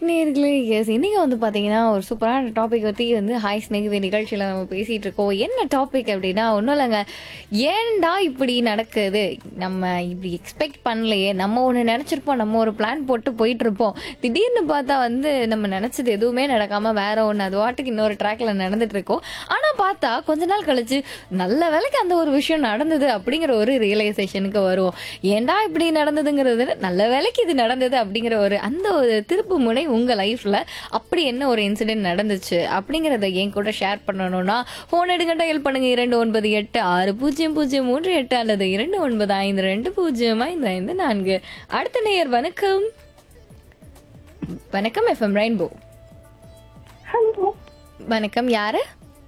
நேர்களே எஸ் இன்னைக்கு வந்து பார்த்தீங்கன்னா ஒரு சூப்பரான டாபிக் பற்றி வந்து ஹாய் ஸ்நேகிதி நிகழ்ச்சியில் நம்ம பேசிகிட்டு இருக்கோம் என்ன டாபிக் அப்படின்னா ஒன்றும் இல்லைங்க ஏன்டா இப்படி நடக்குது நம்ம இப்படி எக்ஸ்பெக்ட் பண்ணலையே நம்ம ஒன்று நினச்சிருப்போம் நம்ம ஒரு பிளான் போட்டு போயிட்டு இருப்போம் திடீர்னு பார்த்தா வந்து நம்ம நினச்சது எதுவுமே நடக்காமல் வேற ஒன்று அது வாட்டுக்கு இன்னொரு ட்ராக்ல நடந்துட்டு இருக்கோம் ஆனால் பார்த்தா கொஞ்ச நாள் கழிச்சு நல்ல வேலைக்கு அந்த ஒரு விஷயம் நடந்தது அப்படிங்கிற ஒரு ரியலைசேஷனுக்கு வருவோம் ஏன்டா இப்படி நடந்ததுங்கிறது நல்ல வேலைக்கு இது நடந்தது அப்படிங்கிற ஒரு அந்த ஒரு திருப்பு முனை உங்க லைஃப்ல அப்படி என்ன ஒரு இன்சிடென்ட் நடந்துச்சு அப்படிங்கறத என் கூட ஷேர் பண்ணணும்னா போன் எடுங்க டயல் பண்ணுங்க இரண்டு ஒன்பது எட்டு ஆறு பூஜ்ஜியம் பூஜ்ஜியம் மூன்று எட்டு அல்லது இரண்டு ஒன்பது ஐந்து ரெண்டு பூஜ்ஜியம் ஐந்து ஐந்து நான்கு அடுத்த நேயர் வணக்கம் வணக்கம் எஃப்எம் ரெயின்போ ஹலோ வணக்கம் யாரு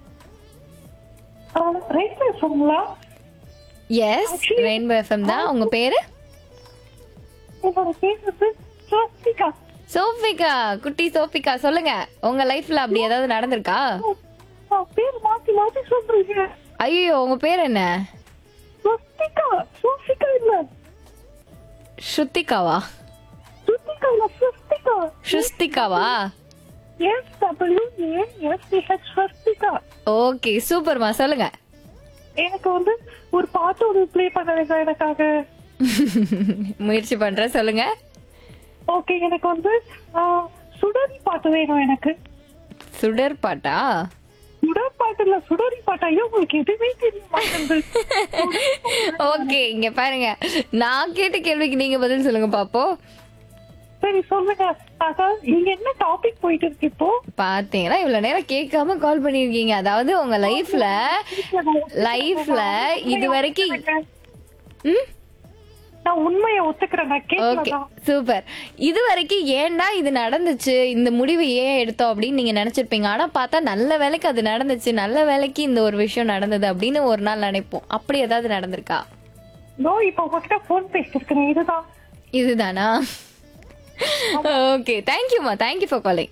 ரைட் பேசுங்களா எஸ் ரெயின்போ எஃப்எம் தான் உங்க பேரு என்னோட பேர் வந்து ஸ்வஸ்திகா சோஃபிகா குட்டி சோஃபிகா சொல்லுங்க உங்க லைஃப்ல அப்படி ஏதாவது நடந்திருக்கா நான் பேர் மாத்தி மாத்தி சொல்றீங்க ஐயோ உங்க பேர் என்ன ஸ்வஸ்திகா ஸ்வஸ்திகா இல்ல ஸ்ருத்திகாவா ஸ்வஸ்திகா இல்ல ஸ்வஸ்திகா ஸ்ருஸ்திகாவா S W A S T H Swasthika okay சூப்பர்மா சொல்லுங்க எனக்கு வந்து ஒரு பாட்டு ஒன்று ப்ளே பண்ணுறீங்க எனக்காக முயற்சி பண்றேன் சொல்லுங்க ஓகே எனக்கு வந்து ஆ, சுடரி பாட்டு வேணும் எனக்கு சுடர் பாட்டா சுடர் பாட்டு இல்ல சுடரி பாட்டு ஐயோ உங்களுக்கு எதுவுமே தெரிய மாட்டேங்குது ஓகே இங்க பாருங்க நான் கேட்ட கேள்விக்கு நீங்க பதில் சொல்லுங்க பாப்போம் சரி சொல்லுங்க அதாவது நீங்க என்ன டாபிக் போயிட்டு இருக்கு இப்போ பாத்தீங்கன்னா இவ்வளவு நேரம் கேட்காம கால் பண்ணிருக்கீங்க அதாவது உங்க லைஃப்ல லைஃப்ல இது வரைக்கும் ம் நான் உண்மையை ஒத்துக்கிறேன் நான் ஓகே கேட்கலாம் சூப்பர் இது வரைக்கும் ஏன்டா இது நடந்துச்சு இந்த முடிவு ஏன் எடுத்தோம் அப்படின்னு நீங்க நினைச்சிருப்பீங்க ஆனா பார்த்தா நல்ல வேலைக்கு அது நடந்துச்சு நல்ல வேலைக்கு இந்த ஒரு விஷயம் நடந்தது அப்படின்னு ஒரு நாள் நினைப்போம் அப்படி ஏதாவது நடந்திருக்கா நோ இப்போ உங்ககிட்ட போன் பேசிருக்கேன் இதுதான் இதுதானா ஓகே தேங்க்யூமா thank you for calling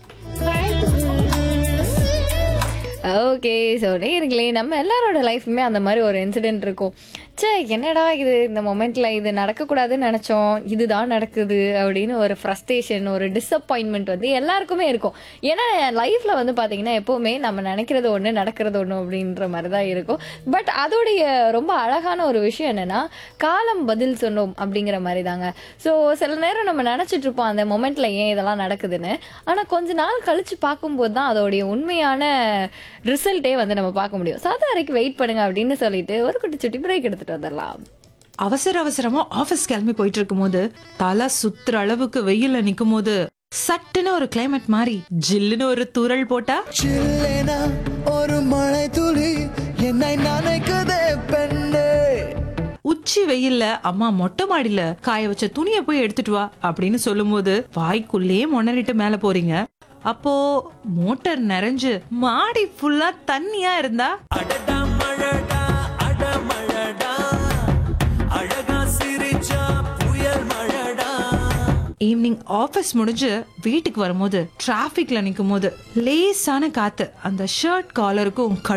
okay so நேர்களே நம்ம எல்லாரோட லைஃப்மே அந்த மாதிரி ஒரு இன்சிடென்ட் இருக்கும் சே என்னடா இது இந்த மொமெண்ட்ல இது நடக்கக்கூடாதுன்னு நினச்சோம் இதுதான் நடக்குது அப்படின்னு ஒரு ஃப்ரஸ்ட்ரேஷன் ஒரு டிசப்பாயின்மெண்ட் வந்து எல்லாருக்குமே இருக்கும் ஏன்னா லைஃப்ல வந்து பார்த்தீங்கன்னா எப்போவுமே நம்ம நினைக்கிறது ஒன்று நடக்கிறது ஒன்று அப்படின்ற மாதிரி தான் இருக்கும் பட் அதோடைய ரொம்ப அழகான ஒரு விஷயம் என்னன்னா காலம் பதில் சொன்னோம் அப்படிங்கிற மாதிரி தாங்க ஸோ சில நேரம் நம்ம நினச்சிட்டு இருப்போம் அந்த மொமெண்ட்ல ஏன் இதெல்லாம் நடக்குதுன்னு ஆனால் கொஞ்ச நாள் கழிச்சு பார்க்கும்போது தான் அதோடைய உண்மையான ரிசல்ட்டே வந்து நம்ம பார்க்க முடியும் ஸோ அது வரைக்கும் வெயிட் பண்ணுங்க அப்படின்னு சொல்லிட்டு ஒரு குட்டி சுட்டி பிரேக் எடுத்துட்டு வந்துடலாம் அவசர அவசரமா ஆபீஸ் கிளம்பி போயிட்டு இருக்கும்போது தலை சுத்துற அளவுக்கு வெயில்ல நிக்கும் போது சட்டுன்னு ஒரு கிளைமேட் மாறி ஜில்லுன்னு ஒரு தூறல் போட்டா சில்லேனா ஒரு மழை துளி என்னை நினைக்குதே பெண்ணே உச்சி வெயில்ல அம்மா மொட்டை மாடியில காய வச்ச துணியை போய் எடுத்துட்டு வா அப்படின்னு சொல்லும்போது வாய்க்குள்ளேயே மொணறிட்டு மேல போறீங்க அப்போ மோட்டார் நிறைஞ்சு மாடி ஃபுல்லா தண்ணியா இருந்தா அடடா மழடா அட மழடா அழகா சிரிச்சா புயல் மழடா ஈவினிங் ஆபீஸ் முடிஞ்சு வீட்டுக்கு வரும்போது டிராபிக்ல நிக்கும் போது லேசான காத்து அந்த ஷர்ட் காலருக்கும்